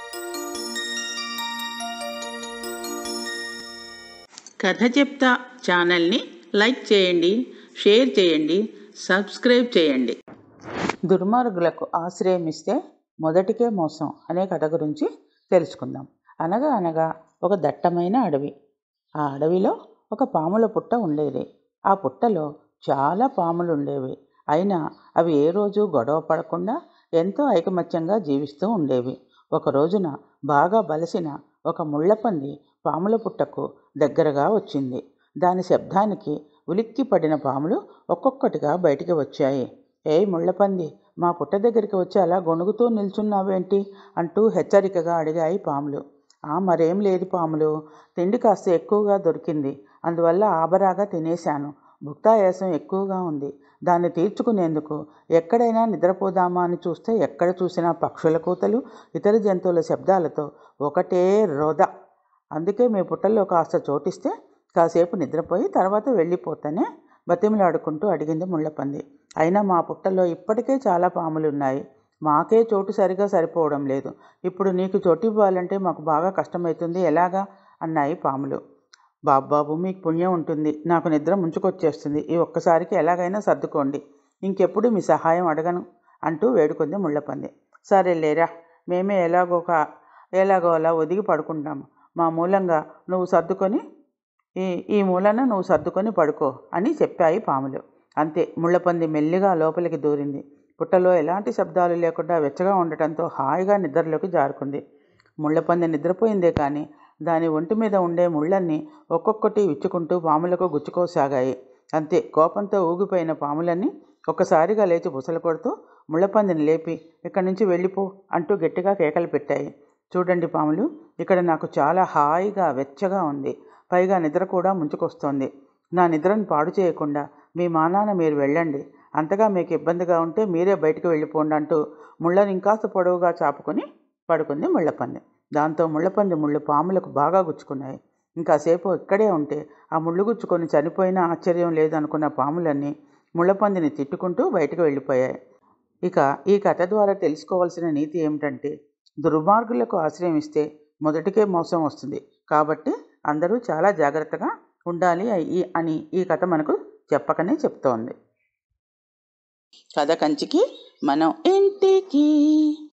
కథ చెప్తా ఛానల్ని లైక్ చేయండి షేర్ చేయండి సబ్స్క్రైబ్ చేయండి దుర్మార్గులకు ఆశ్రయం ఇస్తే మొదటికే మోసం అనే కథ గురించి తెలుసుకుందాం అనగా అనగా ఒక దట్టమైన అడవి ఆ అడవిలో ఒక పాముల పుట్ట ఉండేది ఆ పుట్టలో చాలా పాములు ఉండేవి అయినా అవి ఏ రోజు గొడవ పడకుండా ఎంతో ఐకమత్యంగా జీవిస్తూ ఉండేవి ఒక రోజున బాగా బలసిన ఒక ముళ్ళపంది పాముల పుట్టకు దగ్గరగా వచ్చింది దాని శబ్దానికి ఉలిక్కి పడిన పాములు ఒక్కొక్కటిగా బయటికి వచ్చాయి ఏయ్ ముళ్ళపంది మా పుట్ట దగ్గరికి వచ్చి అలా గొణుగుతూ నిల్చున్నావేంటి అంటూ హెచ్చరికగా అడిగాయి పాములు ఆ మరేం లేదు పాములు తిండి కాస్త ఎక్కువగా దొరికింది అందువల్ల ఆబరాగా తినేశాను భుక్తాయాసం ఎక్కువగా ఉంది దాన్ని తీర్చుకునేందుకు ఎక్కడైనా నిద్రపోదామా అని చూస్తే ఎక్కడ చూసినా పక్షుల కూతలు ఇతర జంతువుల శబ్దాలతో ఒకటే రోద అందుకే మీ పుట్టల్లో కాస్త చోటిస్తే కాసేపు నిద్రపోయి తర్వాత వెళ్ళిపోతానే బతిమలాడుకుంటూ అడిగింది ముళ్ళపంది అయినా మా పుట్టలో ఇప్పటికే చాలా పాములు ఉన్నాయి మాకే చోటు సరిగా సరిపోవడం లేదు ఇప్పుడు నీకు చోటు ఇవ్వాలంటే మాకు బాగా కష్టమవుతుంది ఎలాగా అన్నాయి పాములు బాబాబు మీకు పుణ్యం ఉంటుంది నాకు నిద్ర ముంచుకొచ్చేస్తుంది ఈ ఒక్కసారికి ఎలాగైనా సర్దుకోండి ఇంకెప్పుడు మీ సహాయం అడగను అంటూ వేడుకుంది ముళ్ళపంది సరే లేరా మేమే ఎలాగో ఒక ఎలాగో అలా ఒదిగి పడుకుంటాము మా మూలంగా నువ్వు సర్దుకొని ఈ ఈ మూలన నువ్వు సర్దుకొని పడుకో అని చెప్పాయి పాములు అంతే ముళ్ళపంది మెల్లిగా లోపలికి దూరింది పుట్టలో ఎలాంటి శబ్దాలు లేకుండా వెచ్చగా ఉండటంతో హాయిగా నిద్రలోకి జారుకుంది ముళ్ళపంది నిద్రపోయిందే కానీ దాని ఒంటి మీద ఉండే ముళ్ళన్నీ ఒక్కొక్కటి విచ్చుకుంటూ పాములకు గుచ్చుకోసాగాయి అంతే కోపంతో ఊగిపోయిన పాములన్నీ ఒక్కసారిగా లేచి బుసలు కొడుతూ ముళ్ళపందిని లేపి ఇక్కడి నుంచి వెళ్ళిపో అంటూ గట్టిగా కేకలు పెట్టాయి చూడండి పాములు ఇక్కడ నాకు చాలా హాయిగా వెచ్చగా ఉంది పైగా నిద్ర కూడా ముంచుకొస్తోంది నా నిద్రను పాడు చేయకుండా మీ మానాన మీరు వెళ్ళండి అంతగా మీకు ఇబ్బందిగా ఉంటే మీరే బయటకు వెళ్ళిపోండి అంటూ ముళ్ళని ఇంకాస్త పొడవుగా చాపుకొని పడుకుంది ముళ్ళపంది దాంతో ముళ్ళపంది ముళ్ళు పాములకు బాగా గుచ్చుకున్నాయి ఇంకాసేపు ఇక్కడే ఉంటే ఆ ముళ్ళు గుచ్చుకొని చనిపోయినా ఆశ్చర్యం లేదనుకున్న పాములన్నీ ముళ్ళపందిని తిట్టుకుంటూ బయటకు వెళ్ళిపోయాయి ఇక ఈ కథ ద్వారా తెలుసుకోవాల్సిన నీతి ఏమిటంటే దుర్మార్గులకు ఆశ్రయం ఇస్తే మొదటికే మోసం వస్తుంది కాబట్టి అందరూ చాలా జాగ్రత్తగా ఉండాలి అని ఈ కథ మనకు చెప్పకనే చెప్తోంది కథ కంచికి మనం ఇంటికి